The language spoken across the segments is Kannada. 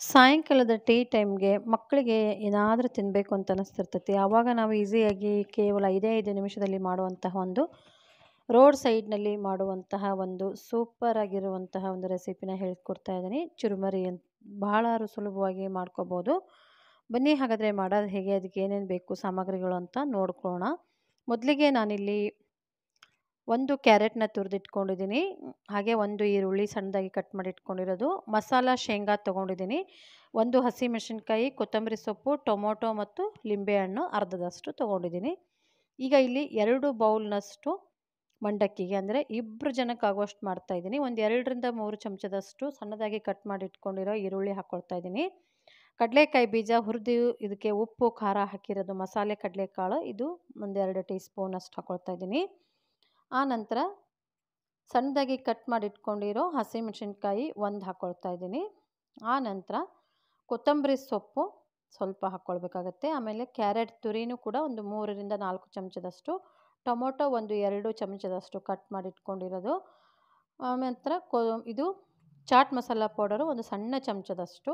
ಸಾಯಂಕಾಲದ ಟೀ ಟೈಮ್‌ಗೆ ಮಕ್ಕಳಿಗೆ ಏನಾದರೂ ತಿನ್ನಬೇಕು ಅಂತ ಅನಿಸ್ತಿರ್ತೈತಿ. ಆವಾಗ ನಾವು ಈಸಿಯಾಗಿ ಕೇವಲ 5 5 ನಿಮಿಷದಲ್ಲಿ ಮಾಡುವಂತಹ ಒಂದು ರೋಡ್ ಸೈಡ್‌ನಲ್ಲಿ ಮಾಡುವಂತಹ ಒಂದು ಸೂಪರ್ ಆಗಿರುವಂತಹ ಒಂದು ರೆಸಿಪಿನ ಹೇಳ್ಕೊಡ್ತಾ ಇದ್ದೀನಿ. ಚುರುಮರಿ ಅಂತ ಬಹಳ ರು ಸುಲಭವಾಗಿ ಮಾಡ್ಕೋಬೋದು. ಬನ್ನಿ ಹಾಗಾದರೆ ಮಾಡೋದು ಹೇಗೆ? ಅದಕ್ಕೆ ಏನೇನು ಬೇಕು ಸಾಮಗ್ರಿಗಳು ಅಂತ ನೋಡ್ಕೊಳ್ಳೋಣ. ಮೊದಲಿಗೆ ನಾನಿಲ್ಲಿ ಒಂದು ಕ್ಯಾರೆಟ್‌ನ ತುರಿದಿಟ್ಕೊಂಡಿದ್ದೀನಿ. ಹಾಗೆ ಒಂದು ಈರುಳ್ಳಿ ಸಣ್ಣದಾಗಿ ಕಟ್ ಮಾಡಿ ಇಟ್ಕೊಂಡಿರೋದು. ಮಸಾಲ ಶೇಂಗಾ ತೊಗೊಂಡಿದ್ದೀನಿ. ಒಂದು ಹಸಿಮೆಣಸಿನಕಾಯಿ, ಕೊತ್ತಂಬರಿ ಸೊಪ್ಪು, ಟೊಮೊಟೊ ಮತ್ತು ಲಿಂಬೆಹಣ್ಣು ಅರ್ಧದಷ್ಟು ತೊಗೊಂಡಿದ್ದೀನಿ. ಈಗ ಇಲ್ಲಿ 2 ಬೌಲ್‌ನಷ್ಟು ಮಂಡಕ್ಕಿಗೆ ಅಂದರೆ ಇಬ್ಬರು ಜನಕ್ಕಾಗುವಷ್ಟು ಮಾಡ್ತಾಯಿದ್ದೀನಿ. ಒಂದು 2ರಿಂದ 3 ಚಮಚದಷ್ಟು ಸಣ್ಣದಾಗಿ ಕಟ್ ಮಾಡಿ ಇಟ್ಕೊಂಡಿರೋ ಈರುಳ್ಳಿ ಹಾಕ್ಕೊಳ್ತಾ ಇದ್ದೀನಿ. ಕಡಲೆಕಾಯಿ ಬೀಜ ಹುರಿದು ಇದಕ್ಕೆ ಉಪ್ಪು, ಖಾರ ಹಾಕಿರೋದು ಮಸಾಲೆ ಕಡಲೆಕಾಳು ಇದು ಒಂದು 2 ಟೀ ಸ್ಪೂನಷ್ಟು ಹಾಕ್ಕೊಳ್ತಾ ಇದ್ದೀನಿ. ಆನಂತರ ಸಣ್ಣದಾಗಿ ಕಟ್ ಮಾಡಿ ಇಟ್ಕೊಂಡಿರೋ ಹಸಿಮೆಣಸಿನಕಾಯಿ ಒಂದು ಹಾಕ್ಕೊಳ್ತಾ ಇದ್ದೀನಿ. ಆನಂತರ ಕೊತ್ತಂಬರಿ ಸೊಪ್ಪು ಸ್ವಲ್ಪ ಹಾಕ್ಕೊಳ್ಬೇಕಾಗತ್ತೆ. ಆಮೇಲೆ ಕ್ಯಾರೆಟ್ ತುರಿನೂ ಕೂಡ ಒಂದು 3ರಿಂದ 4 ಚಮಚದಷ್ಟು, ಟೊಮೊಟೊ ಒಂದು 2 ಚಮಚದಷ್ಟು ಕಟ್ ಮಾಡಿ ಇಟ್ಕೊಂಡಿರೋದು. ಆನಂತರ ಕೊ ಇದು ಚಾಟ್ ಮಸಾಲ ಪೌಡರು ಒಂದು ಸಣ್ಣ ಚಮಚದಷ್ಟು.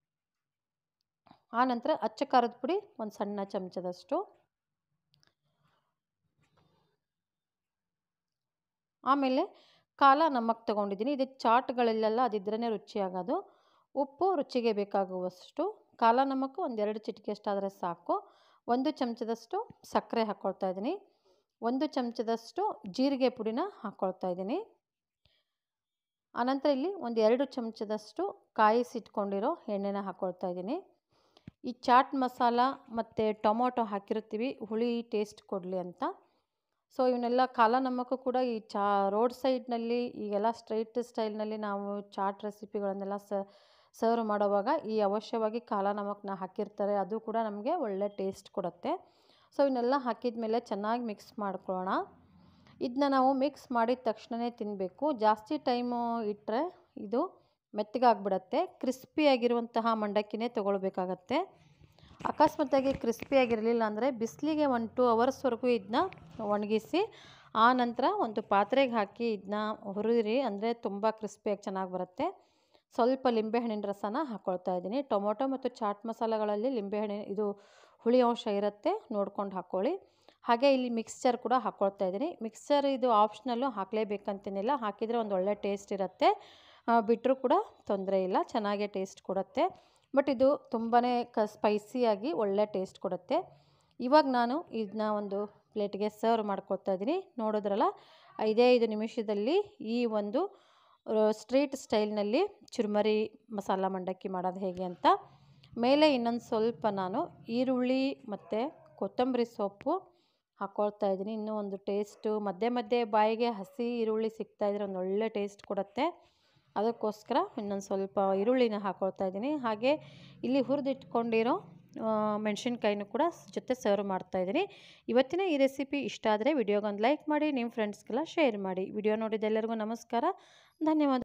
ಆನಂತರ ಅಚ್ಚ ಖಾರದ ಪುಡಿ ಒಂದು ಸಣ್ಣ ಚಮಚದಷ್ಟು. ಆಮೇಲೆ ಕಾಲ ನಮಕ್ ತೊಗೊಂಡಿದ್ದೀನಿ. ಇದು ಚಾಟ್‌ಗಳಲ್ಲೆಲ್ಲ ಅದಿದ್ರೇ ರುಚಿಯಾಗೋದು. ಉಪ್ಪು ರುಚಿಗೆ ಬೇಕಾಗುವಷ್ಟು, ಕಾಲ ನಮಕ್ ಒಂದು 2 ಚಿಟಿಕೆಯಷ್ಟಾದರೆ ಸಾಕು. 1 ಚಮಚದಷ್ಟು ಸಕ್ಕರೆ ಹಾಕ್ಕೊಳ್ತಾ ಇದ್ದೀನಿ. 1 ಚಮಚದಷ್ಟು ಜೀರಿಗೆ ಪುಡಿನ ಹಾಕ್ಕೊಳ್ತಾ ಇದ್ದೀನಿ. ಆನಂತರ ಇಲ್ಲಿ ಒಂದು 2 ಚಮಚದಷ್ಟು ಕಾಯಿಸಿಟ್ಕೊಂಡಿರೋ ಎಣ್ಣೆನ ಹಾಕ್ಕೊಳ್ತಾ ಇದ್ದೀನಿ. ಈ ಚಾಟ್ ಮಸಾಲ ಮತ್ತು ಟೊಮೊಟೊ ಹಾಕಿರ್ತೀವಿ ಹುಳಿ ಟೇಸ್ಟ್ ಕೊಡಲಿ ಅಂತ. ಸೊ ಇವನ್ನೆಲ್ಲ ಕಾಲ ನಮಕ್ ಕೂಡ ಈ ಚಾ ರೋಡ್ ಸೈಡ್‌ನಲ್ಲಿ ಈಗೆಲ್ಲ ಸ್ಟ್ರೀಟ್ ಸ್ಟೈಲ್‌ನಲ್ಲಿ ನಾವು ಚಾಟ್ ರೆಸಿಪಿಗಳನ್ನೆಲ್ಲ ಸ ಸರ್ವ್ ಮಾಡೋವಾಗ ಈ ಅವಶ್ಯವಾಗಿ ಕಾಲ ನಮಕ್‌ನ ಹಾಕಿರ್ತಾರೆ. ಅದು ಕೂಡ ನಮಗೆ ಒಳ್ಳೆ ಟೇಸ್ಟ್ ಕೊಡುತ್ತೆ. ಸೊ ಇವನ್ನೆಲ್ಲ ಹಾಕಿದ ಮೇಲೆ ಚೆನ್ನಾಗಿ ಮಿಕ್ಸ್ ಮಾಡ್ಕೊಳ್ಳೋಣ. ಇದನ್ನ ನಾವು ಮಿಕ್ಸ್ ಮಾಡಿದ ತಕ್ಷಣವೇ ತಿನ್ನಬೇಕು. ಜಾಸ್ತಿ ಟೈಮು ಇಟ್ಟರೆ ಇದು ಮೆತ್ತಗಾಗ್ಬಿಡತ್ತೆ. ಕ್ರಿಸ್ಪಿಯಾಗಿರುವಂತಹ ಮಂಡಕ್ಕಿನೇ ತೊಗೊಳ್ಬೇಕಾಗತ್ತೆ. ಅಕಸ್ಮಾತ್ತಾಗಿ ಕ್ರಿಸ್ಪಿಯಾಗಿರಲಿಲ್ಲ ಅಂದರೆ ಬಿಸಿಲಿಗೆ ಒಂದು 2 ಅವರ್ಸ್‌ವರೆಗೂ ಇದನ್ನ ಒಣಗಿಸಿ ಆನಂತರ ಒಂದು ಪಾತ್ರೆಗೆ ಹಾಕಿ ಇದನ್ನ ಹುರಿಯಿರಿ ಅಂದರೆ ತುಂಬ ಕ್ರಿಸ್ಪಿಯಾಗಿ ಚೆನ್ನಾಗಿ ಬರುತ್ತೆ. ಸ್ವಲ್ಪ ಲಿಂಬೆಹಣ್ಣಿನ ರಸನ ಹಾಕ್ಕೊಳ್ತಾ ಇದ್ದೀನಿ. ಟೊಮೊಟೊ ಮತ್ತು ಚಾಟ್ ಮಸಾಲಗಳಲ್ಲಿ ಲಿಂಬೆಹಣ್ಣಿನ ಇದು ಹುಳಿ ಅಂಶ ಇರುತ್ತೆ ನೋಡ್ಕೊಂಡು ಹಾಕ್ಕೊಳ್ಳಿ. ಹಾಗೆ ಇಲ್ಲಿ ಮಿಕ್ಸ್ಚರ್ ಕೂಡ ಹಾಕ್ಕೊಳ್ತಾ ಇದ್ದೀನಿ. ಮಿಕ್ಸ್ಚರ್ ಇದು ಆಪ್ಷನಲ್ಲು ಹಾಕಲೇಬೇಕಂತೇನಿಲ್ಲ. ಹಾಕಿದರೆ ಒಂದು ಒಳ್ಳೆ ಟೇಸ್ಟ್ ಇರುತ್ತೆ. ಬಿಟ್ಟರೂ ಕೂಡ ತೊಂದರೆ ಇಲ್ಲ. ಚೆನ್ನಾಗೇ ಟೇಸ್ಟ್ ಕೊಡುತ್ತೆ. ಬಟ್ ಇದು ತುಂಬನೇ ಕ ಸ್ಪೈಸಿಯಾಗಿ ಒಳ್ಳೆ ಟೇಸ್ಟ್ ಕೊಡುತ್ತೆ. ಇವಾಗ ನಾನು ಇದನ್ನ ಒಂದು ಪ್ಲೇಟ್‌ಗೆ ಸರ್ವ್ ಮಾಡ್ಕೊಳ್ತಾ ಇದ್ದೀನಿ. ನೋಡಿದ್ರಲ್ಲ 5 5 ನಿಮಿಷದಲ್ಲಿ ಈ ಒಂದು ಸ್ಟ್ರೀಟ್ ಸ್ಟೈಲ್‌ನಲ್ಲಿ ಚುರುಮರಿ ಮಸಾಲ ಮಂಡಕ್ಕಿ ಮಾಡೋದು ಹೇಗೆ ಅಂತ. ಮೇಲೆ ಇನ್ನೊಂದು ಸ್ವಲ್ಪ ನಾನು ಈರುಳ್ಳಿ ಮತ್ತು ಕೊತ್ತಂಬರಿ ಸೊಪ್ಪು ಹಾಕ್ಕೊಳ್ತಾ ಇದ್ದೀನಿ. ಇನ್ನೂ ಒಂದು ಟೇಸ್ಟು ಮಧ್ಯೆ ಮಧ್ಯೆ ಬಾಯಿಗೆ ಹಸಿ ಈರುಳ್ಳಿ ಸಿಗ್ತಾ ಇದ್ದರೆ ಒಂದು ಒಳ್ಳೆ ಟೇಸ್ಟ್ ಕೊಡುತ್ತೆ. ಅದಕ್ಕೋಸ್ಕರ ಇನ್ನೊಂದು ಸ್ವಲ್ಪ ಈರುಳ್ಳಿನ ಹಾಕ್ಕೊಳ್ತಾ ಇದ್ದೀನಿ. ಹಾಗೆ ಇಲ್ಲಿ ಹುರಿದಿಟ್ಕೊಂಡಿರೋ ಮೆಣಸಿನ್ಕಾಯಿನೂ ಕೂಡ ಜೊತೆ ಸರ್ವ್ ಮಾಡ್ತಾ ಇದ್ದೀನಿ. ಇವತ್ತಿನ ಈ ರೆಸಿಪಿ ಇಷ್ಟ ಆದರೆ ವಿಡಿಯೋಗೊಂದು ಲೈಕ್ ಮಾಡಿ ನಿಮ್ಮ ಫ್ರೆಂಡ್ಸ್ಗೆಲ್ಲ ಶೇರ್ ಮಾಡಿ. ವಿಡಿಯೋ ನೋಡಿದ ಎಲ್ಲರಿಗೂ ನಮಸ್ಕಾರ. ಧನ್ಯವಾದ.